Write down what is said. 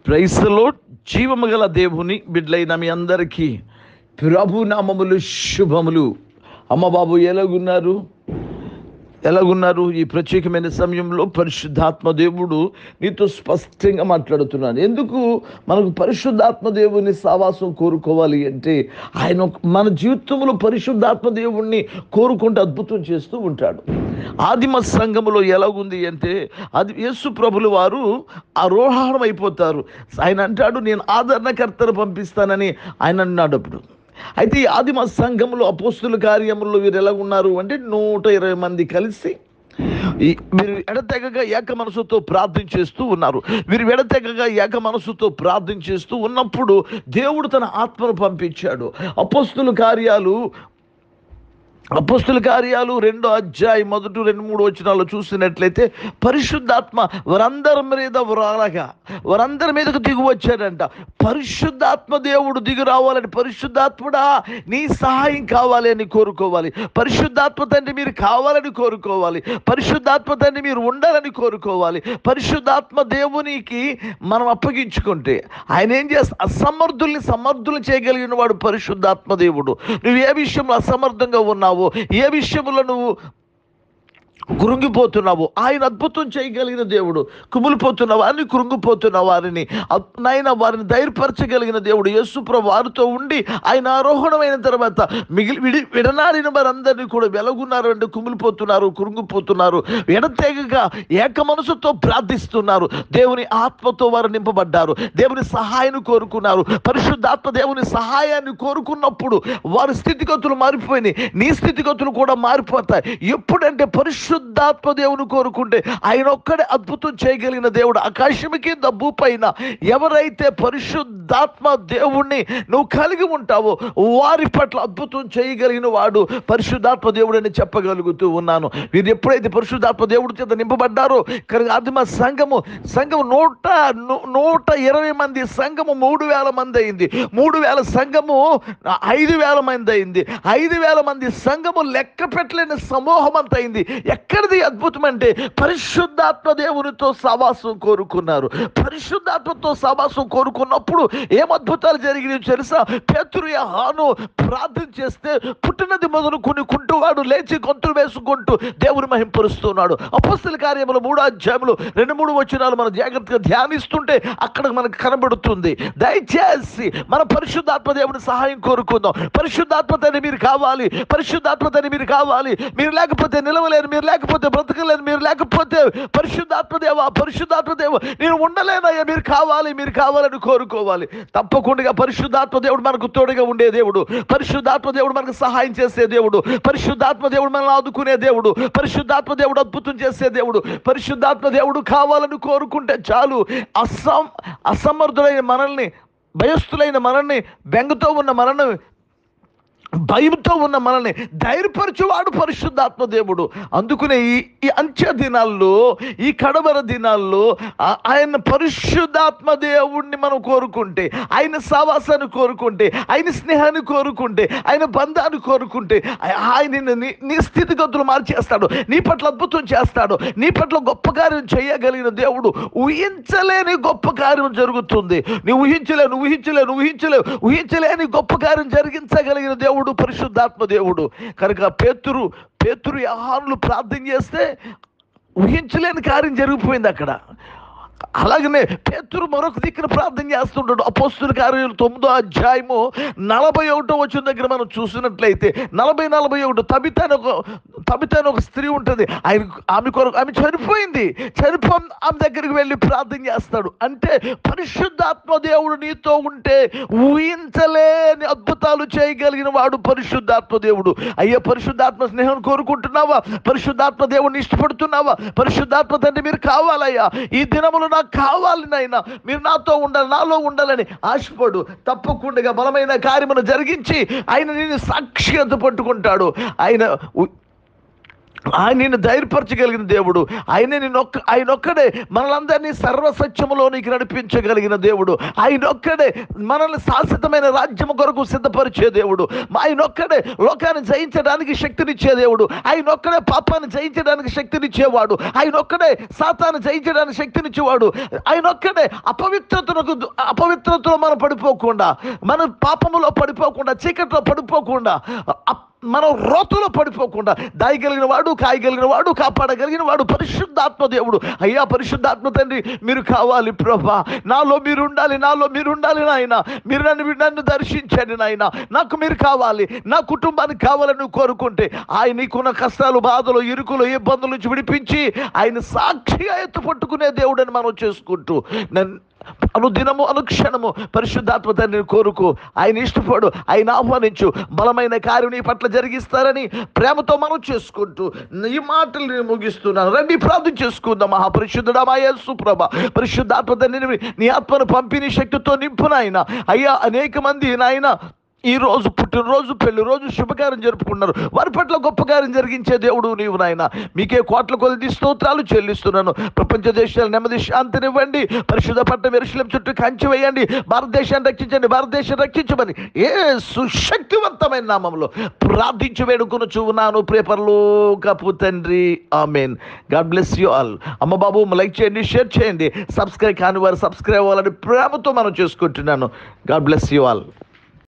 ప్రైస్లో జీవము గల దేవుని బిడ్డలైన మీ అందరికీ ప్రభు నామములు శుభములు అమ్మ బాబు ఎలాగున్నారు ఎలాగున్నారు ఈ ప్రత్యేకమైన సమయంలో పరిశుద్ధాత్మ దేవుడు నీతో స్పష్టంగా మాట్లాడుతున్నాను ఎందుకు మనకు పరిశుద్ధాత్మ దేవుని సావాసం కోరుకోవాలి అంటే ఆయన మన జీవితంలో పరిశుద్ధాత్మ దేవుణ్ణి కోరుకుంటూ అద్భుతం చేస్తూ ఉంటాడు ఆదిమ సంఘములో ఎలాగుంది అంటే అది యేసు ప్రభులు వారు ఆరోహణం అయిపోతారు ఆయన అంటాడు నేను ఆదరణకర్తను పంపిస్తానని ఆయన అన్నాడు అప్పుడు అయితే ఈ ఆదిమ సంఘంలో అపోస్తుల కార్యముల్లో వీరు ఎలా ఉన్నారు అంటే నూట ఇరవై మంది కలిసి ఈ వీరు ఎడతెగగా ఏక మనసుతో ప్రార్థన చేస్తూ ఉన్నారు వీరు ఎడతెగగా ఏక మనసుతో ప్రార్థన చేస్తూ ఉన్నప్పుడు దేవుడు తన ఆత్మను పంపించాడు అపోస్తుల కార్యాలు అపస్తుల కార్యాలు రెండో అధ్యాయం మొదటి రెండు మూడు వచనాలు చూసినట్లయితే పరిశుద్ధాత్మ వారందరి మీద రాలగా వారందరి మీదకు దిగు వచ్చాడంట పరిశుద్ధాత్మ దేవుడు దిగు రావాలని పరిశుద్ధాత్ముడా నీ సహాయం కావాలి అని కోరుకోవాలి పరిశుద్ధాత్మ తండ్రి మీరు కావాలని కోరుకోవాలి పరిశుద్ధాత్మ తండ్రి మీరు ఉండాలని కోరుకోవాలి పరిశుద్ధాత్మ దేవునికి మనం అప్పగించుకుంటే ఆయన ఏం చేస్తా అసమర్థుల్ని సమర్థులు చేయగలిగిన వాడు పరిశుద్ధాత్మ దేవుడు నువ్వు ఏ విషయంలో అసమర్థంగా ఉన్నావో ఏ విషయంలో నువ్వు కృంగిపోతున్నావు ఆయన అద్భుతం చేయగలిగిన దేవుడు కుమిలిపోతున్న వారిని కృంగిపోతున్న వారిని అద్- నాయన వారిని ధైర్యపరచగలిగిన దేవుడు యేసుప్ర వారితో ఉండి ఆయన ఆరోహణమైన తర్వాత మిగిలి విడి విడనాడిన వారందరినీ కూడా వెలగున్నారు అంటే కుమిలిపోతున్నారు కృంగిపోతున్నారు ఎడతెగగా ఏక మనసుతో ప్రార్థిస్తున్నారు దేవుని ఆత్మతో వారు నింపబడ్డారు దేవుని సహాయాన్ని కోరుకున్నారు పరిశుద్ధాత్మ దేవుని సహాయాన్ని కోరుకున్నప్పుడు వారి స్థితిగతులు మారిపోయినాయి నీ స్థితిగతులు కూడా మారిపోతాయి ఎప్పుడంటే పరిశుద్ధాత్మ దేవుని కోరుకుంటే ఆయన ఒక్కడే అద్భుతం చేయగలిగిన దేవుడు ఆకాశం కింద భూపైన ఎవరైతే పరిశుద్ధాత్మ దేవుణ్ణి నువ్వు కలిగి ఉంటావో వారి పట్ల అద్భుతం చేయగలిగిన వాడు పరిశుద్ధాత్మ దేవుడని చెప్పగలుగుతూ ఉన్నాను వీరు ఎప్పుడైతే పరిశుద్ధాత్మ దేవుడి చేత నింపబడ్డారో కనుక ఆదిమ సంఘము సంఘము నూట ను- నూట ఇరవై మంది సంఘము మూడు వేల మంది అయింది మూడు వేల సంఘము ఐదు వేల మంది అయింది ఐదు వేల మంది సంఘము లెక్క పెట్టలేని సమూహం అంత అయింది ఎక్కడిది అద్భుతం అంటే పరిశుద్ధాత్మ దేవునితో సవాసం కోరుకున్నారు పరిశుద్ధాత్మతో సవాసం కోరుకున్నప్పుడు ఏం అద్భుతాలు జరిగినాయి తెలుసా పేతురు హాను ప్రార్థన చేస్తే పుట్టినది మొదలుకొని కుంటువాడు లేచి గొంతులు వేసుకుంటూ దేవుని మహింపరుస్తున్నాడు అపస్తుల కార్యములు మూడో అధ్యాయములు రెండు మూడు వచనాలు మనం జాగ్రత్తగా ధ్యానిస్తుంటే అక్కడ మనకు కనబడుతుంది దయచేసి మన పరిశుద్ధాత్మ దేవుని సహాయం కోరుకుందాం పరిశుద్ధాత్మ తండ్రి మీరు కావాలి పరిశుద్ధాత్మ తండ్రి మీరు కావాలి మీరు లేకపోతే నిలవలేరు మీరు లేకపోతే బ్రతకలేరు మీరు లేకపోతే పరిశుద్ధాత్మ దేవ పరిశుద్ధాత్మ దేవ నేను ఉండలేనయ్యా మీరు కావాలి మీరు కావాలని కోరుకోవాలి తప్పకుండా పరిశుద్ధాత్మ దేవుడు మనకు తోడుగా ఉండే దేవుడు పరిశుద్ధాత్మ దేవుడు మనకు సహాయం చేసే దేవుడు పరిశుద్ధాత్మ దేవుడు మనల్ని ఆదుకునే దేవుడు పరిశుద్ధాత్మ దేవుడు అద్భుతం చేసే దేవుడు పరిశుద్ధాత్మ దేవుడు కావాలని కోరుకుంటే చాలు అసం అసమర్థులైన మనల్ని భయస్థులైన మనల్ని బెంగతో ఉన్న మనల్ని భయంతో ఉన్న మనల్ని ధైర్యపరచువాడు పరిశుద్ధాత్మ దేవుడు అందుకునే ఈ ఈ అంచె దినాల్లో ఈ కడవర దినాల్లో ఆ- ఆయన పరిశుద్ధాత్మ దేవుణ్ణి మనం కోరుకుంటే ఆయన సావాసాన్ని కోరుకుంటే ఆయన స్నేహాన్ని కోరుకుంటే ఆయన బంధాన్ని కోరుకుంటే ఆ- ఆయన నీ నీ స్థితిగతులు మార్చేస్తాడు నీ పట్ల అద్భుతం చేస్తాడు నీ పట్ల గొప్ప కార్యం చేయగలిగిన దేవుడు ఊహించలేని గొప్ప కార్యం జరుగుతుంది నువ్వు ఊహించలేవు నువ్వు ఊహించలేవు నువ్వు ఊహించలేవు ఊహించలేని గొప్ప కార్యం జరిగించగలిగిన దేవుడు పరిశుద్ధాత్మ దేవుడు కనుక పేతురు పేతురు ఆహారులు ప్రార్థన చేస్తే ఊహించలేని కార్యం జరిగిపోయింది అక్కడ అలాగనే పేతురు మరొక దిక్కున ప్రార్థన చేస్తుంటాడు అపోస్తుల కార్యాలు తొమ్మిదో అధ్యాయము నలభై ఒకటో వచ్చిన దగ్గర మనం చూసినట్లయితే నలభై నలభై ఒకటి తబిత అని ఒక తబిత అని ఒక స్త్రీ ఉంటుంది ఆయన ఆమె కొరకు ఆమె చనిపోయింది చనిపో ఆమె దగ్గరికి వెళ్ళి ప్రార్థన చేస్తాడు అంటే పరిశుద్ధాత్మ దేవుడు నీతో ఉంటే ఊహించలేని అద్భుతాలు చేయగలిగిన వాడు పరిశుద్ధాత్మ దేవుడు అయ్యా పరిశుద్ధాత్మ స్నేహం కోరుకుంటున్నావా పరిశుద్ధాత్మ దేవుడిని ఇష్టపడుతున్నావా పరిశుద్ధాత్మ తండ్రి మీరు కావాలయ్యా ఈ దినములు నాకు కావాలి నాయన మీరు నాతో ఉండాలి నాలో ఉండాలని ఆశపడు తప్పకుండా బలమైన కార్యమును జరిగించి ఆయన నేను సాక్షిగా పట్టుకుంటాడు ఆయన ఉ- ఆయన నిన్ను ధైర్యపరచగలిగిన దేవుడు ఆయన నిన్నొక్క ఆయన ఒక్కడే మనలందరినీ సర్వసత్యములోనికి నడిపించగలిగిన దేవుడు ఆయన ఒక్కడే మనల్ని శాశ్వతమైన రాజ్యము కొరకు సిద్ధపరిచే దేవుడు ఆయన ఒక్కడే లోకాన్ని జయించడానికి శక్తినిచ్చే దేవుడు ఆయన ఒక్కడే పాపాన్ని జయించడానికి శక్తినిచ్చేవాడు ఆయన ఒక్కడే సాతాన్ని జయించడానికి శక్తినిచ్చేవాడు ఆయన ఒక్కడే అపవిత్రతకు అపవిత్రతలో మనం పడిపోకుండా మన పాపములో పడిపోకుండా చీకట్లో పడిపోకుండా అప్- మనం రోతులో పడిపోకుండా దాయగలిగిన వాడు కాయగలిగిన వాడు కాపాడగలిగిన వాడు పరిశుద్ధాత్మ దేవుడు అయ్యా పరిశుద్ధాత్మ తండ్రి మీరు కావాలి ప్రభా నాలో మీరు ఉండాలి నాలో మీరు ఉండాలి నాయన మీరు నన్ను నన్ను దర్శించండి నాయన నాకు మీరు కావాలి నా కుటుంబానికి కావాలని నువ్వు కోరుకుంటే ఆయన నీకున్న కష్టాలు బాధలు ఇరుకులు ఇబ్బందుల నుంచి విడిపించి ఆయన సాక్షిగా ఎత్తు పట్టుకునే దేవుడని మనం చేసుకుంటూ నన్ను అనుదినము అనుక్షణము పరిశుద్ధాత్మ తండ్రిని కోరుకు ఆయన ఇష్టపడు ఆయన ఆహ్వానించు బలమైన కార్యం నీ పట్ల జరిగిస్తారని ప్రేమతో మనం చేసుకుంటూ ఈ మాటలు నేను ముగిస్తున్నాను రండి ప్రార్థన చేసుకుందాం మహాపరిశుద్ధుడా మా యేసు ప్రభ పరిశుద్ధాత్మ తండ్రిని నీ ఆత్మను పంపిణీ శక్తితో నింపు నాయన అయ్యా అనేక మంది నాయన ఈ రోజు పుట్టినరోజు పెళ్లి రోజు శుభకార్యం జరుపుకున్నారు వారి పట్ల గొప్ప కార్యం జరిగించే దేవుడు నీవు నాయన మీకే కోట్ల కొలది స్తోత్రాలు చెల్లిస్తున్నాను ప్రపంచ దేశాలు నెమ్మది శాంతినివ్వండి పరిశుద్ధ పట్ల మెరుశలం చుట్టూ కంచి వేయండి భారతదేశాన్ని రక్షించండి భారతదేశం రక్షించమని ఏ సుశక్తివంతమైన నామంలో ప్రార్థించి వేడుకుని చూన్నాను ప్రేపర్లు కపు తండ్రి amen god bless you all అమ్మ బాబు లైక్ చేయండి షేర్ చేయండి సబ్స్క్రైబ్ కాని వారు సబ్స్క్రైబ్ అవ్వాలని ప్రేమతో మనం చేసుకుంటున్నాను గాడ్ బ్లెస్ యూ ఆల్